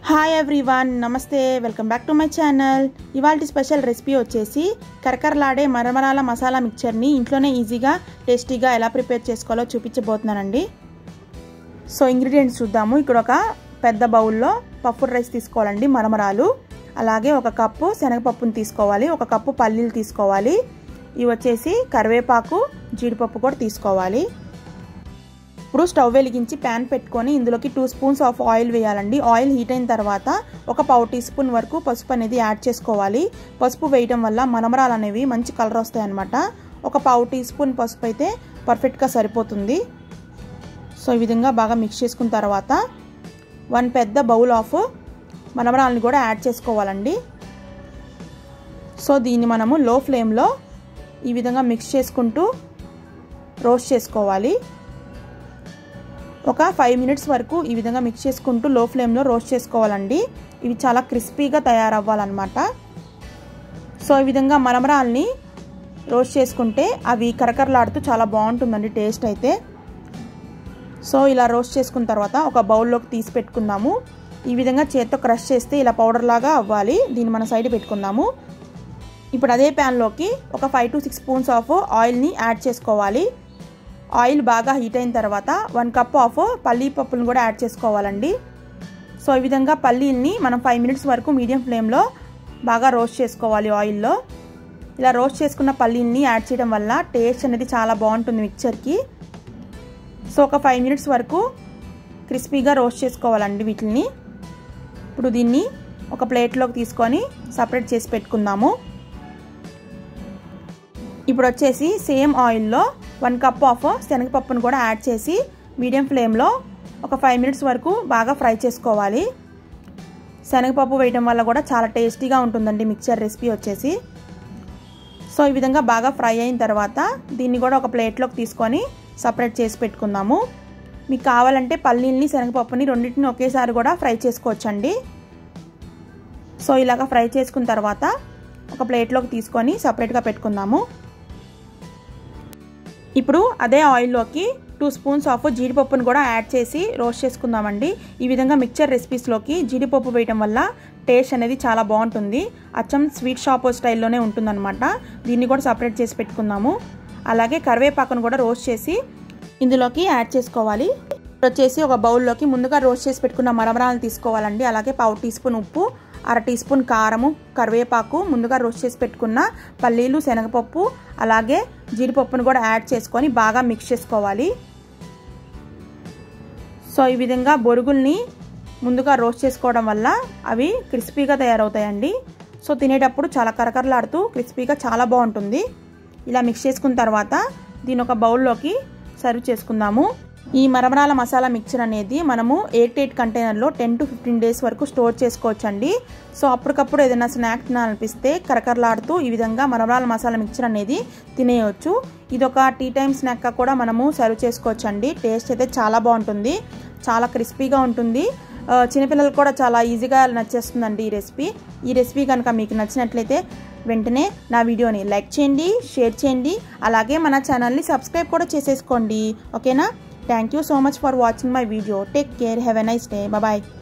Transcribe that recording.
hi everyone నమస్తే welcome back to my channel ఇవాళ special recipe వచ్చేసి కరకరలాడే మరమరాల మసాలా మిక్చర్ని ఇంట్లోనే ఈజీగా టేస్టీగా ఎలా ప్రిపేర్ చేసుకోవాలో చూపించబోతున్నానండి సో ఇంగ్రీడియంట్స్ చూద్దాము ఇక్కడ ఒక పెద్ద బౌల్లో పప్పు రైస్ తీసుకోవాలండి మరమరాలు అలాగే ఒక కప్పు శనగపప్పుని తీసుకోవాలి ఒక కప్పు పల్లీలు తీసుకోవాలి ఇవి వచ్చేసి కరివేపాకు జీడిపప్పు కూడా తీసుకోవాలి ఇప్పుడు స్టవ్ వెలిగించి ప్యాన్ పెట్టుకొని ఇందులోకి టూ స్పూన్స్ ఆఫ్ ఆయిల్ వేయాలండి ఆయిల్ హీట్ అయిన తర్వాత ఒక పావు టీ స్పూన్ వరకు పసుపు అనేది యాడ్ చేసుకోవాలి పసుపు వేయడం వల్ల మనమరాలు అనేవి మంచి కలర్ వస్తాయి అన్నమాట ఒక పావు టీ స్పూన్ పసుపు అయితే పర్ఫెక్ట్గా సరిపోతుంది సో ఈ విధంగా బాగా మిక్స్ చేసుకున్న తర్వాత వన్ పెద్ద బౌల్ ఆఫ్ మనమరాలని కూడా యాడ్ చేసుకోవాలండి సో దీన్ని మనము లో ఫ్లేమ్లో ఈ విధంగా మిక్స్ చేసుకుంటూ రోస్ట్ చేసుకోవాలి ఒక ఫైవ్ మినిట్స్ వరకు ఈ విధంగా మిక్స్ చేసుకుంటూ లో ఫ్లేమ్లో రోస్ట్ చేసుకోవాలండి ఇవి చాలా క్రిస్పీగా తయారవ్వాలన్నమాట సో ఈ విధంగా మరమరాల్ని రోస్ట్ చేసుకుంటే అవి కరకరలాడుతూ చాలా బాగుంటుందండి టేస్ట్ అయితే సో ఇలా రోస్ట్ చేసుకున్న తర్వాత ఒక బౌల్లోకి తీసి పెట్టుకుందాము ఈ విధంగా చేత్తో క్రష్ చేస్తే ఇలా పౌడర్ లాగా అవ్వాలి దీన్ని మన సైడ్ పెట్టుకుందాము ఇప్పుడు అదే ప్యాన్లోకి ఒక five to six spoons of ఆయిల్ని యాడ్ చేసుకోవాలి ఆయిల్ బాగా హీట్ అయిన తర్వాత వన్ కప్ ఆఫ్ పల్లీ పప్పులను కూడా యాడ్ చేసుకోవాలండి సో ఈ విధంగా పల్లీల్ని మనం ఫైవ్ మినిట్స్ వరకు మీడియం ఫ్లేమ్లో బాగా రోస్ట్ చేసుకోవాలి ఆయిల్లో ఇలా రోస్ట్ చేసుకున్న పల్లీల్ని యాడ్ చేయడం వల్ల టేస్ట్ అనేది చాలా బాగుంటుంది మిక్చర్కి సో ఒక ఫైవ్ మినిట్స్ వరకు క్రిస్పీగా రోస్ట్ చేసుకోవాలండి వీటిని ఇప్పుడు దీన్ని ఒక ప్లేట్లోకి తీసుకొని సపరేట్ చేసి పెట్టుకుందాము ఇప్పుడు వచ్చేసి సేమ్ ఆయిల్లో వన్ కప్ ఆఫ్ శనగపప్పును కూడా యాడ్ చేసి మీడియం ఫ్లేమ్లో ఒక ఫైవ్ మినిట్స్ వరకు బాగా ఫ్రై చేసుకోవాలి శనగపప్పు వేయడం వల్ల కూడా చాలా టేస్టీగా ఉంటుందండి మిక్చర్ రెసిపీ వచ్చేసి సో ఈ విధంగా బాగా ఫ్రై అయిన తర్వాత దీన్ని కూడా ఒక ప్లేట్లోకి తీసుకొని సపరేట్ చేసి పెట్టుకుందాము మీకు కావాలంటే పల్లీల్ని శనగపప్పుని రెండింటిని ఒకేసారి కూడా ఫ్రై చేసుకోవచ్చండి సో ఇలాగ ఫ్రై చేసుకున్న తర్వాత ఒక ప్లేట్లోకి తీసుకొని సపరేట్గా పెట్టుకుందాము ఇప్పుడు అదే ఆయిల్లోకి టూ స్పూన్స్ ఆఫ్ జీడిపప్పును కూడా యాడ్ చేసి రోస్ట్ చేసుకుందామండి ఈ విధంగా మిక్చర్ రెసిపీస్లోకి జీడిపప్పు వేయడం వల్ల టేస్ట్ అనేది చాలా బాగుంటుంది అచ్చం స్వీట్ షాప్ స్టైల్లోనే ఉంటుందన్నమాట దీన్ని కూడా సపరేట్ చేసి పెట్టుకుందాము అలాగే కరివేపాకును కూడా రోస్ట్ చేసి ఇందులోకి యాడ్ చేసుకోవాలి వచ్చేసి ఒక బౌల్లోకి ముందుగా రోస్ట్ చేసి పెట్టుకున్న మరమరాలను తీసుకోవాలండి అలాగే పావు టీ స్పూన్ ఉప్పు అర టీ స్పూన్ కారము కరివేపాకు ముందుగా రోస్ట్ చేసి పెట్టుకున్న పల్లీలు శనగపప్పు అలాగే జీడిపప్పును కూడా యాడ్ చేసుకొని బాగా మిక్స్ చేసుకోవాలి సో ఈ విధంగా బొరుగుల్ని ముందుగా రోస్ట్ చేసుకోవడం వల్ల అవి క్రిస్పీగా తయారవుతాయండి సో తినేటప్పుడు చాలా కరకరలాడుతూ క్రిస్పీగా చాలా బాగుంటుంది ఇలా మిక్స్ చేసుకున్న తర్వాత దీని ఒక బౌల్లోకి సర్వ్ చేసుకుందాము ఈ మరమరాల మసాలా మిక్చర్ అనేది మనము ఎయిట్ ఎయిట్ కంటైనర్లో టెన్ టు ఫిఫ్టీన్ డేస్ వరకు స్టోర్ చేసుకోవచ్చండి సో అప్పటికప్పుడు ఏదైనా స్నాక్ తినాలనిపిస్తే కరకరలాడుతూ ఈ విధంగా మరమరాల మసాలా మిక్చర్ అనేది తినేయచ్చు ఇది ఒక టీ టైమ్ స్నాక్గా కూడా మనము సర్వ్ చేసుకోవచ్చండి టేస్ట్ అయితే చాలా బాగుంటుంది చాలా క్రిస్పీగా ఉంటుంది చిన్నపిల్లలు కూడా చాలా ఈజీగా నచ్చేస్తుందండి ఈ రెసిపీ ఈ రెసిపీ కనుక మీకు నచ్చినట్లయితే వెంటనే నా వీడియోని లైక్ చేయండి షేర్ చేయండి అలాగే మన ఛానల్ని సబ్స్క్రైబ్ కూడా చేసేసుకోండి ఓకేనా thank you so much for watching my video take care have a nice day bye